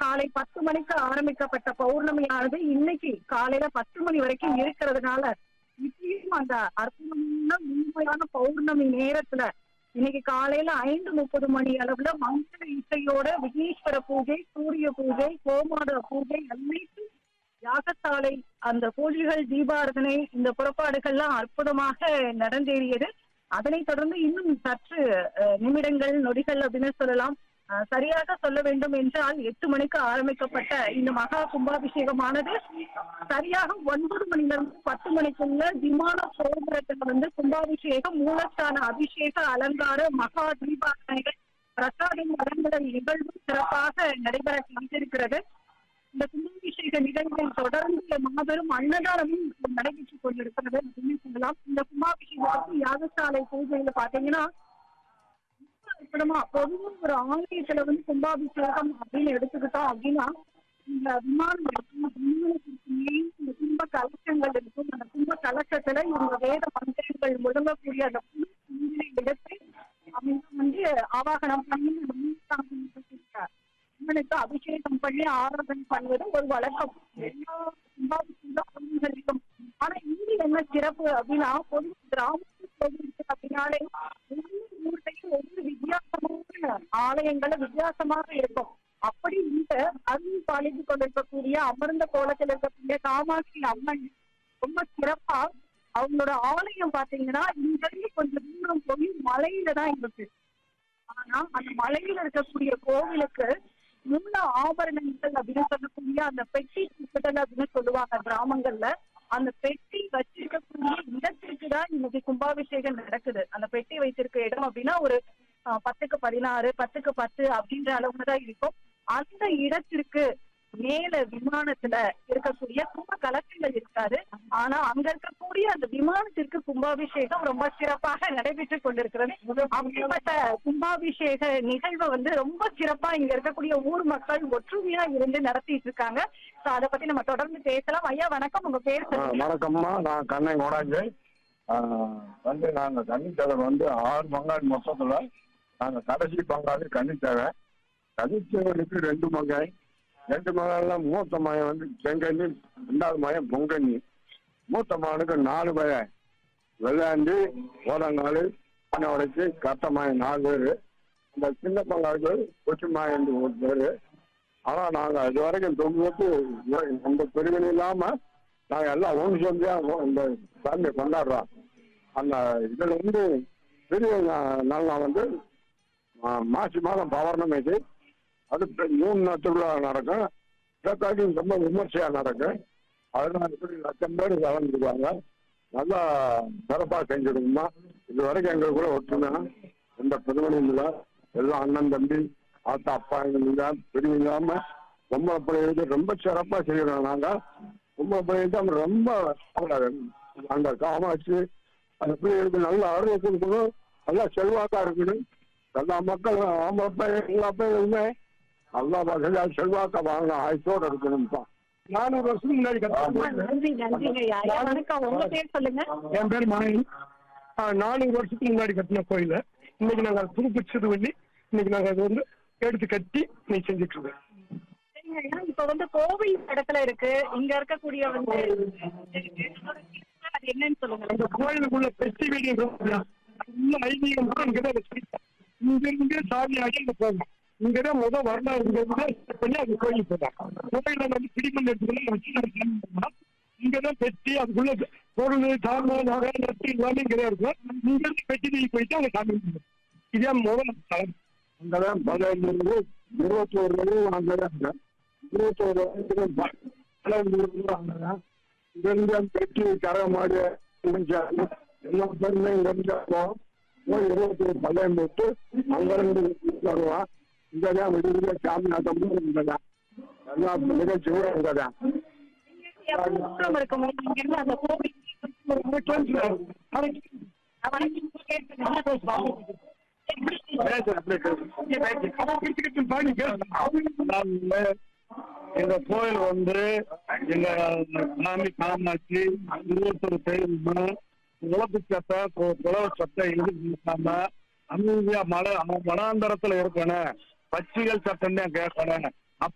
காலை பத்து மணிக்கு ஆரம்பிக்கப்பட்ட பௌர்ணமியானது இன்னைக்கு காலையில பத்து மணி வரைக்கும் இருக்கிறதுனால இப்பயும் அந்த அற்புதமான உண்மையான பௌர்ணமி நேரத்துல இன்னைக்கு காலையில ஐந்து முப்பது மணி அளவுல மங்கள இசையோட விக்னேஸ்வர பூஜை சூரிய பூஜை கோமாத பூஜை அனைத்தும் யாகசாலை அந்த பூஜைகள் தீபாரதனை இந்த புறப்பாடுகள்லாம் அற்புதமாக நடந்தேறியது அதனைத் தொடர்ந்து இன்னும் சற்று அஹ், நிமிடங்கள் நொடிகள் அப்படின்னு சொல்லலாம் அஹ், சரியாக சொல்ல வேண்டும் என்றால் எட்டு மணிக்கு ஆரம்பிக்கப்பட்ட இந்த மகா கும்பாபிஷேகமானது சரியாக ஒன்பது மணில இருந்து பத்து மணிக்குள்ள விமான கோபுரத்துல வந்து கும்பாபிஷேகம் மூலஸ்தான அபிஷேக அலங்கார மகா தீபாரதனைகள் பிரசாதம் வழங்குதல் நிகழ்வு சிறப்பாக நடைபெற காத்திருக்கிறது இந்த கும்பாபிஷேக நிகழ்வில் தொடர்ந்து மாபெரும் அன்னதானமும் நடைபெற்றுக் கொண்டிருக்கிறது அப்படின்னு சொல்லலாம் இந்த கும்பாபிஷேகத்துக்கு யாகசாலை பூஜையில பாத்தீங்கன்னா ரொம்ப அற்புதமா பொதுவா ஒரு ஆலயத்துல வந்து கும்பாபிஷேகம் அப்படின்னு எடுத்துக்கிட்டோம் அப்படின்னா இந்த விமானம் இருக்கும் அந்த விமானத்திற்கு மேல் இந்த கும்ப கலசங்கள் இருக்கும் அந்த கும்ப கலசத்துல இவங்க வேத மந்திரங்கள் முழங்கக்கூடிய அந்த புது கும்பினை எடுத்து அவங்க வந்து ஆவாகனம் பண்ணி அம்மனுக்கு அபிஷேகம் பண்ணி ஆராதனை பண்ணுவது ஒரு வழக்கம் எல்லா கும்பாபிஷேக கோவில்களிலும் ஆனா இங்க என்ன சிறப்பு அப்படின்னா பொது கிராமத்து கோவில் அப்படின்னாலே ஒவ்வொரு ஊர்லயும் ஒவ்வொரு வித்தியாசமான ஆலயங்களும் வித்தியாசமாக இருக்கும் அப்படி இந்த அருள் பாலித்து கொண்டிருக்கக்கூடிய அமர்ந்த கோலத்தில் இருக்கக்கூடிய காமாட்சி அம்மன் ரொம்ப சிறப்பா அவங்களோட ஆலயம் பாத்தீங்கன்னா இங்க இருந்து கொஞ்சம் தூரம் போய் மலையில தான் இருக்கு ஆனா அந்த மலையில இருக்கக்கூடிய கோவிலுக்கு மூல ஆபரணங்கள் அப்படின்னு சொல்லக்கூடிய அந்த பெட்டி குப்பட்டல் அப்படின்னு சொல்லுவாங்க கிராமங்கள்ல அந்த பெட்டி வச்சிருக்கக்கூடிய இடத்திற்கு தான் இன்னைக்கு கும்பாபிஷேகம் நடக்குது அந்த பெட்டி வைத்திருக்க இடம் அப்படின்னா ஒரு ஆஹ், பத்துக்கு பதினாறு பத்துக்கு பத்து அப்படின்ற அளவுல தான் இருக்கும் அந்த இடத்திற்கு மேல விமானத்துல இருக்கக்கூடிய கும்ப கலசங்கள் இருக்காது ஆனா அங்க இருக்கக்கூடிய அந்த விமானத்திற்கு கும்பாபிஷேகம் ரொம்ப சிறப்பாக நடைபெற்றுக் கொண்டிருக்கிறது அப்படிப்பட்ட கும்பாபிஷேக நிகழ்வை வந்து ரொம்ப சிறப்பா இங்க இருக்கக்கூடிய ஊர் மக்கள் ஒற்றுமையா இருந்து நடத்திட்டு இருக்காங்க சோ அத பத்தி நம்ம தொடர்ந்து பேசலாம் ஐயா வணக்கம் உங்க பேர் ஆ, சொல்லுங்க வணக்கம்மா நான் கண்ணை கோடாஞ்சு வந்து நாங்கள் கன்னித்தேவர் வந்து ஆறு பங்காளி மொத்தத்தில் நாங்கள் கடைசி பங்காளி கன்னித்தேவர் கன்னித்தேவருக்கு ரெண்டு மங்காய் ரெண்டு மகால மூத்த மகன் வந்து செங்கண்ணி ரெண்டாவது மகன் பொங்கண்ணி மூத்த மகனுக்கு நாலு பையன் வெள்ளாண்டி ஓரங்கால் பண்ணை உடைச்சி கட்ட மகன் நாலு பேர் இந்த சின்ன பங்காளுக்கு கொச்சி மகன் ஒரு பேர் ஆனால் நாங்கள் இது வரைக்கும் தொண்ணூற்றி அந்த பிரிவினை இல்லாமல் நாங்கள் எல்லாம் ஒன்று சேர்ந்து இந்த சாமியை கொண்டாடுறோம் அந்த இதில் வந்து பெரிய நா- நாள் நான் வந்து ஆ, மாசி மாதம் பௌர்ணமிக்கு அது பெ- மூணு நாள் திருவிழா நடக்கும் இதற்காக ரொம்ப விமர்சையாக நடக்கும் அதனால இப்படி லட்சம் பேர் கலந்துருவாங்க நல்லா சிறப்பாக செஞ்சுடுங்கம்மா இது வரைக்கும் எங்களுக்கு கூட ஒற்றுமை எந்த பிரதமரும் இல்லை எல்லாம் அண்ணன் தம்பி ஆத்தா அப்பா எங்களுக்கு பிரிவு இல்லாமல் ரொம்ப பிள்ளைகளுக்கு ரொம்ப சிறப்பாக செய்கிறோம் நாங்கள் ரொம்ப பிள்ளைகளுக்கு ரொம்ப அவங்கள அந்த காமாட்சி அந்த பிள்ளைகளுக்கு நல்ல ஆரோக்கியம் இருக்கணும் நல்லா செல்வாக்கா இருக்கணும் எல்லா மக்களும் ஆம்பளை பையன் எல்லா பையனுமே நல்லா வசதியா செல்வாக்கா வாங்க ஆயுசோட இருக்கணும்ப்பா நானூறு வருஷத்துக்கு முன்னாடி ரொம்ப கட்டப்பட்ட நன்றி நன்றிங்க ஐயா ஐயா வணக்கம் உங்க பேர் சொல்லுங்க என் பேர் மாயன் நானூறு வருஷத்துக்கு முன்னாடி கட்டின கோயில் இன்னைக்கு நாங்க அதை புதுப்பிச்சது பண்ணி இன்னைக்கு நாங்க அதை வந்து எடுத்து கட்டி இன்னைக்கு செஞ்சுட்டு இருக்கோம் சரிங்க ஐயா இப்ப வந்து கோவில் இடத்துல இருக்கு இங்க இருக்கக்கூடிய வந்து அது என்னன்னு சொல்லுங்க அந்த கோயிலுக்குள்ள பெட்டி வீடியோ உள்ள ஐதீகம் கூட இங்கதான் வச்சிருக்கோம் இங்க இருந்தே சாமி ஆகி இங்க போகணும் இங்கதான் முத வரலாறு இங்க இருந்து start பண்ணி அது கோயில் போகலாம் கோயில வந்து பிடிமண் எடுத்துக்கணும் வச்சு நம்ம சாமி கும்பிடலாம். இங்கதான் பெட்டி அதுக்குள்ள பொருள் சாமான் நகை நட்டு எல்லாமே இங்கதான் இருக்கும் இங்க இருந்து பெட்டி தூக்கி போயிட்டு அங்க சாமி கும்பிடணும் இதான் முதல் தலம் அங்கதான் பதினஞ்சு இருந்து இருபத்தோரு வரையும் அங்கதான் இருக்கேன் இருபத்தோரு வரைக்கும் பதினஞ்சு இருந்து அங்கதான் இங்க இருந்து அந்த பெட்டி கரை மாடி முடிஞ்சாங்க எல்லா பேருமே இங்க இருந்து போவோம் போய் இருபத்தோரு பள்ளையம் போட்டு அங்க இருந்து வருவான் இங்கதான் விடுதலை சாமி நாட்டமும் இங்கதான் எல்லா நிகழ்ச்சியும் இங்கதான் எவ்வளவு தூரம் இருக்கும் இங்க இருந்து அந்த கோவில் வணக்கம் கேட்டுங்க. இந்த கோயில் வந்து எங்க சாமி காமாட்சி இருபத்தொரு தெய்வம் உழப்பு சட்டை புலவ சட்டை எதிர்க்காம அமைதியா மலை வனாந்தரத்துல இருக்கணும் பச்சிகள் சட்டம் தான் கேட்கணும்